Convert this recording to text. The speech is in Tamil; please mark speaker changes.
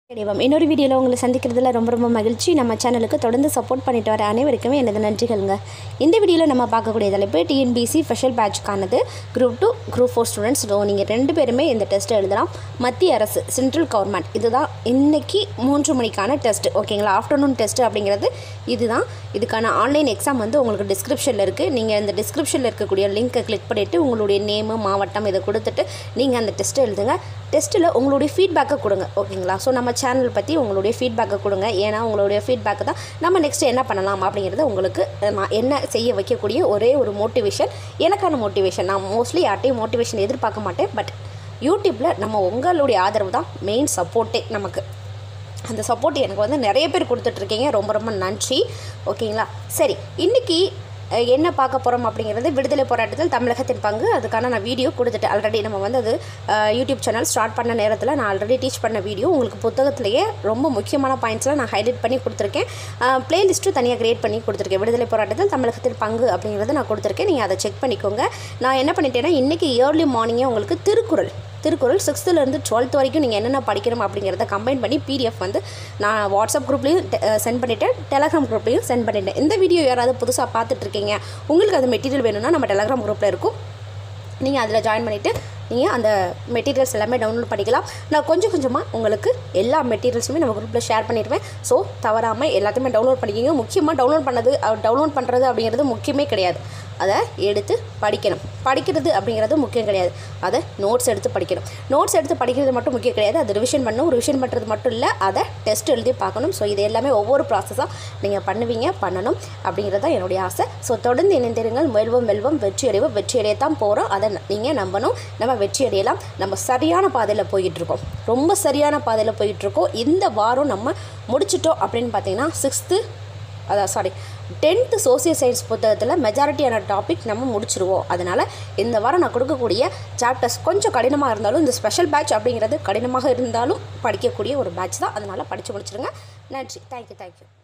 Speaker 1: வணக்கம் இன்னொரு வீடியோவில் உங்களை சந்திக்கிறதுல ரொம்ப ரொம்ப மகிழ்ச்சி நம்ம சேனலுக்கு தொடர்ந்து சப்போர்ட் பண்ணிட்டு வர அனைவருக்குமே எனது நன்றிகள்ங்க இந்த வீடியோவில் நம்ம பார்க்கக்கூடிய தலைப்பு டிஎன்பிசி ஸ்பெஷல் பேட்ச்க்கானது group two group four students so நீங்கள் ரெண்டு பேருமே இந்த டெஸ்ட்டை எழுதலாம் மத்திய அரசு சென்ட்ரல் கவர்மெண்ட் இதுதான் இன்னைக்கு மூன்று மணிக்கான டெஸ்ட் ஓகேங்களா ஆஃப்டர்நூன் டெஸ்ட் அப்படிங்கிறது இதுதான் இதுக்கான ஆன்லைன் எக்ஸாம் வந்து உங்களுக்கு டிஸ்கிரிப்ஷனில் இருக்குது நீங்கள் இந்த டிஸ்கிரிப்ஷனில் இருக்கக்கூடிய லிங்க்கை கிளிக் பண்ணிவிட்டு உங்களுடைய நேமு மாவட்டம் இதை கொடுத்துட்டு நீங்கள் அந்த டெஸ்ட்டை எழுதுங்க டெஸ்ட்டில் உங்களுடைய ஃபீட்பேக்கை கொடுங்க ஓகேங்களா ஸோ நம்ம சேனல் பற்றி உங்களுடைய ஃபீட்பேக்கை கொடுங்க ஏன்னா உங்களுடைய ஃபீட்பேக்கு தான் நம்ம நெக்ஸ்ட் என்ன பண்ணலாம் அப்படிங்கிறது உங்களுக்கு அஹ், நான் என்ன செய்ய வைக்கக்கூடிய ஒரே ஒரு மோட்டிவேஷன் எனக்கான மோட்டிவேஷன் நான் மோஸ்ட்லி யார்ட்டையும் மோட்டிவேஷன் எதிர்பார்க்க மாட்டேன் பட் யூடியூப்பில் நம்ம உங்களுடைய ஆதரவு தான் மெயின் சப்போர்ட்டே நமக்கு அந்த சப்போர்ட் எனக்கு வந்து நிறைய பேர் கொடுத்துட்ருக்கீங்க ரொம்ப ரொம்ப நன்றி ஓகேங்களா சரி இன்றைக்கி என்ன பார்க்க போகிறோம் அப்படிங்கிறது விடுதலை போராட்டத்தில் தமிழகத்தின் பங்கு அதுக்கான நான் வீடியோ கொடுத்துட்டேன் ஆல்ரெடி நம்ம வந்து அது அஹ், யூடியூப் சேனல் ஸ்டார்ட் பண்ண நேரத்தில் நான் ஆல்ரெடி டீச் பண்ண வீடியோ உங்களுக்கு புத்தகத்திலேயே ரொம்ப முக்கியமான பாயிண்ட்ஸ்லாம் நான் ஹைலைட் பண்ணி கொடுத்துருக்கேன் ப்ளேலிஸ்ட்டும் தனியாக கிரியேட் பண்ணி கொடுத்துருக்கேன் விடுதலை போராட்டத்தில் தமிழகத்தின் பங்கு அப்படிங்கிறது நான் கொடுத்துருக்கேன் நீங்கள் அதை செக் பண்ணிக்கோங்க நான் என்ன பண்ணிட்டேன்னா இன்றைக்கி ஏர்லி மார்னிங்கே உங்களுக்கு திருக்குறள் திருக்குறள் சிக்ஸ்த்துலேருந்து டுவெல்த் வரைக்கும் நீங்கள் என்னென்ன படிக்கணும் அப்படிங்கிறத கம்பைன் பண்ணி பிடிஎஃப் வந்து நான் வாட்ஸ்அப் குரூப்லேயும் சென்ட் பண்ணிட்டேன் டெலகிராம் குரூப்லேயும் சென்ட் பண்ணிட்டேன் இந்த வீடியோ யாராவது புதுசாக பார்த்துட்ருக்கீங்க உங்களுக்கு அது மெட்டீரியல் வேணும்னா நம்ம டெலகிராம் குரூப்பில் இருக்கும் நீங்கள் அதில் ஜாயின் பண்ணிவிட்டு நீங்கள் அந்த மெட்டீரியல்ஸ் எல்லாமே டவுன்லோட் பண்ணிக்கலாம் நான் கொஞ்சம் கொஞ்சமாக உங்களுக்கு எல்லா மெட்டீரியல்ஸுமே நம்ம குரூப்பில் ஷேர் பண்ணிடுவேன் ஸோ தவறாமல் எல்லாத்தையுமே டவுன்லோட் பண்ணிக்கிங்க முக்கியமாக டவுன்லோட் பண்ணது டவுன்லோட் பண்ணுறது அப்படிங்கிறது முக்கியமே கிடையாது அதை எடுத்து படிக்கணும் படிக்கிறது அப்படிங்கிறது முக்கியம் கிடையாது அதை நோட்ஸ் எடுத்து படிக்கணும் நோட்ஸ் எடுத்து படிக்கிறது மட்டும் முக்கியம் கிடையாது அதை ரிவிஷன் பண்ணணும் ரிவிஷன் பண்ணுறது மட்டும் இல்லை அதை டெஸ்ட் எழுதி பார்க்கணும் ஸோ இது எல்லாமே ஒவ்வொரு ப்ராசஸாக நீங்கள் பண்ணுவீங்க பண்ணணும் அப்படிங்கிறது தான் என்னுடைய ஆசை ஸோ தொடர்ந்து இணைந்திருங்கள் வெல்வம் வெல்வம் வெற்றி அடைவோம் வெற்றி அடையத்தான் போகிறோம் அதை நீங்கள் நம்பணும் நம்ம வெற்றி அடையலாம் நம்ம சரியான பாதையில் போயிட்டுருக்கோம் ரொம்ப சரியான பாதையில் போயிட்டுருக்கோம் இந்த வாரம் நம்ம முடிச்சிட்டோம் அப்படின்னு பார்த்தீங்கன்னா சிக்ஸ்த்து அதான் சாரி டென்த்து சோசியல் சயின்ஸ் புத்தகத்தில் மெஜாரிட்டியான டாபிக் நம்ம முடிச்சிருவோம் அதனால் இந்த வாரம் நான் கொடுக்கக்கூடிய சாப்டர்ஸ் கொஞ்சம் கடினமாக இருந்தாலும் இந்த ஸ்பெஷல் பேட்ச் அப்படிங்கிறது கடினமாக இருந்தாலும் படிக்கக்கூடிய ஒரு பேட்ச் தான் அதனால் படித்து முடிச்சிடுங்க நன்றி தேங்க்யூ தேங்க்யூ